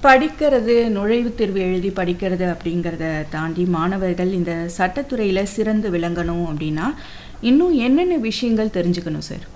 படிக்கிறது நுழைவுத் தேர்வு எழுதி படிக்கிறது அப்படிங்கிறத தாண்டி மாணவர்கள் இந்த சட்டத்துறையில் சிறந்து விளங்கணும் அப்படின்னா இன்னும் என்னென்ன விஷயங்கள் தெரிஞ்சுக்கணும் சார்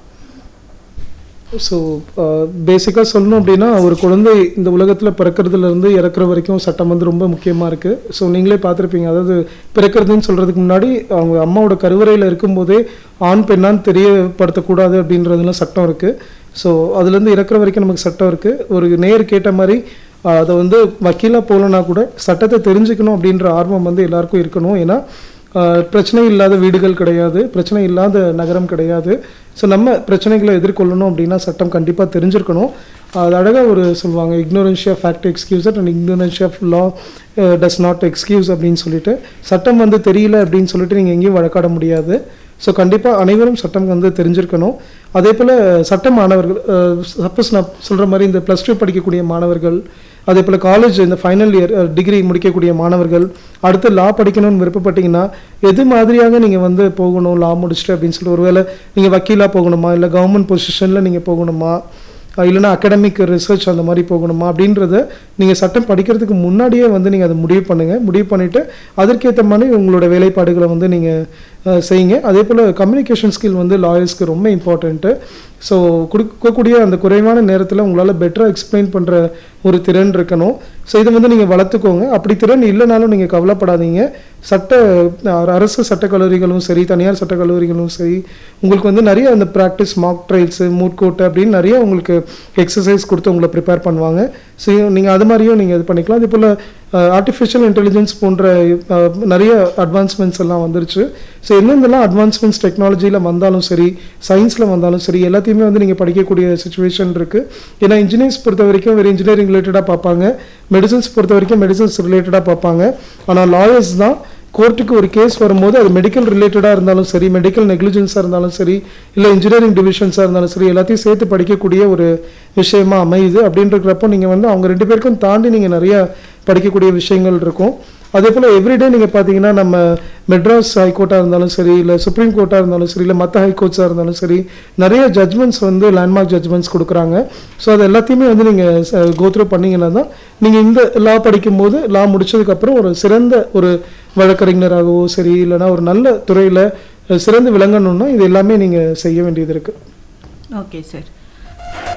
ஸோ பேசிக்காக சொல்லணும் அப்படின்னா ஒரு குழந்தை இந்த உலகத்தில் பிறக்கிறதுலேருந்து இறக்குற வரைக்கும் சட்டம் வந்து ரொம்ப முக்கியமாக இருக்குது ஸோ நீங்களே பார்த்துருப்பீங்க அதாவது பிறக்கிறதுன்னு சொல்கிறதுக்கு முன்னாடி அவங்க அம்மாவோட கருவறையில் இருக்கும்போதே ஆண் பெண்ணான்னு தெரியப்படுத்தக்கூடாது அப்படின்றதுலாம் சட்டம் இருக்குது ஸோ அதுலேருந்து இறக்குற வரைக்கும் நமக்கு சட்டம் இருக்குது ஒரு நேர் கேட்ட மாதிரி ஆஹ் அதை வந்து வக்கீலாக போகலன்னா கூட சட்டத்தை தெரிஞ்சுக்கணும் அப்படின்ற ஆர்வம் வந்து எல்லாருக்கும் இருக்கணும் ஏன்னா ஆஹ் பிரச்சனை இல்லாத வீடுகள் கிடையாது பிரச்சனை இல்லாத நகரம் கிடையாது ஸோ நம்ம பிரச்சனைகளை எதிர்கொள்ளணும் அப்படின்னா சட்டம் கண்டிப்பாக தெரிஞ்சிருக்கணும் அது அழகாக ஒரு சொல்லுவாங்க ignorantia fact excuse and ignorantia of law does not excuse அப்படின்னு சொல்லிட்டு சட்டம் வந்து தெரியல அப்படின்னு சொல்லிட்டு நீங்கள் எங்கேயும் வழக்காட முடியாது ஸோ கண்டிப்பாக அனைவரும் சட்டம் வந்து தெரிஞ்சிருக்கணும் அதே போல் சட்ட மாணவர்கள் சப்போஸ் நான் சொல்கிற மாதிரி இந்த ப்ளஸ் டூ படிக்கக்கூடிய மாணவர்கள் அதே போல் காலேஜ் இந்த ஃபைனல் இயர் டிகிரி முடிக்கக்கூடிய மாணவர்கள் அடுத்து லா படிக்கணும்னு விருப்பப்பட்டீங்கன்னா எது மாதிரியாக நீங்கள் வந்து போகணும் லா முடிச்சுட்டு அப்படின்னு சொல்லிட்டு ஒருவேளை நீங்கள் வக்கீலாக போகணுமா இல்லை கவர்மெண்ட் பொசிஷனில் நீங்கள் போகணுமா அஹ் இல்லைன்னா அகடமிக் ரிசர்ச் அந்த மாதிரி போகணுமா அப்படின்றத நீங்கள் சட்டம் படிக்கிறதுக்கு முன்னாடியே வந்து நீங்கள் அதை முடிவு பண்ணுங்கள் முடிவு பண்ணிவிட்டு அதற்கேற்ற மாதிரி உங்களோட வேலைப்பாடுகளை வந்து நீங்கள் செய்யுங்க அதே போல் கம்யூனிகேஷன் ஸ்கில் வந்து லாயர்ஸ்க்கு ரொம்ப இம்பார்ட்டண்ட்டு ஸோ கொடுக்கக்கூடிய அந்த குறைவான நேரத்தில் உங்களால் பெட்டராக எக்ஸ்பிளைன் பண்ணுற ஒரு திறன் இருக்கணும் ஸோ இதை வந்து நீங்கள் வளர்த்துக்கோங்க அப்படி திறன் இல்லைனாலும் நீங்கள் கவலைப்படாதீங்க சட்ட அஹ் அரசு சட்டக் கல்லூரிகளும் சரி தனியார் சட்டக் கல்லூரிகளும் சரி உங்களுக்கு வந்து நிறைய அந்த practice mock trials moot court அப்படின்னு நிறைய உங்களுக்கு எக்ஸசைஸ் கொடுத்து உங்களை ப்ரிப்பேர் பண்ணுவாங்க ஸோ நீங்கள் அது மாதிரியும் நீங்கள் இது பண்ணிக்கலாம் அதே போல் ஆர்டிஃபிஷியல் இன்டெலிஜென்ஸ் போன்ற அஹ், நிறைய அட்வான்ஸ்மெண்ட்ஸ் எல்லாம் வந்துருச்சு ஸோ எந்தெந்தெல்லாம் அட்வான்ஸ்மெண்ட்ஸ் டெக்னாலஜியில் வந்தாலும் சரி சயின்ஸில் வந்தாலும் சரி எல்லாத்தையுமே வந்து நீங்கள் படிக்கக்கூடிய சுச்சுவேஷன் இருக்குது ஏன்னா இன்ஜினியர்ஸ் பொறுத்த வரைக்கும் வெறும் இன்ஜினியரிங் ரிலேட்டடாக பார்ப்பாங்க மெடிசன்ஸ் பொறுத்த வரைக்கும் மெடிசன்ஸ் ரிலேட்டடாக பார்ப்பாங்க ஆனால் லாயர்ஸ் தான் கோர்ட்டுக்கு ஒரு கேஸ் வரும்போது அது மெடிக்கல் ரிலேட்டடாக இருந்தாலும் சரி மெடிக்கல் நெக்லிஜென்ஸாக இருந்தாலும் சரி இல்லை இன்ஜினியரிங் டிவிஷன்ஸாக இருந்தாலும் சரி எல்லாத்தையும் சேர்த்து படிக்கக்கூடிய ஒரு விஷயமா அமையுது அப்படின்றப்போ நீங்கள் வந்து அவங்க ரெண்டு பேருக்கும் தாண்டி நீங்கள் நிறைய படிக்கக்கூடிய விஷயங்கள் இருக்கும் அதே போல் எவ்ரிடே நீங்கள் பார்த்தீங்கன்னா நம்ம மெட்ராஸ் ஹைகோர்ட்டாக இருந்தாலும் சரி இல்லை சுப்ரீம் கோர்ட்டாக இருந்தாலும் சரி இல்லை மற்ற ஹைகோர்ட்ஸாக இருந்தாலும் சரி நிறைய ஜட்மெண்ட்ஸ் வந்து லேண்ட்மார்க் ஜட்மெண்ட்ஸ் கொடுக்குறாங்க ஸோ அது எல்லாத்தையுமே வந்து நீங்கள் கோத்ரூ பண்ணீங்கன்னா தான் நீங்கள் இந்த லா படிக்கும்போது லா முடிச்சதுக்கப்புறம் ஒரு சிறந்த ஒரு வழக்கறிஞராகவோ சரி இல்லைன்னா ஒரு நல்ல துறையில் சிறந்து விளங்கணும்னா இது எல்லாமே நீங்கள் செய்ய வேண்டியது இருக்குது ஓகே சார்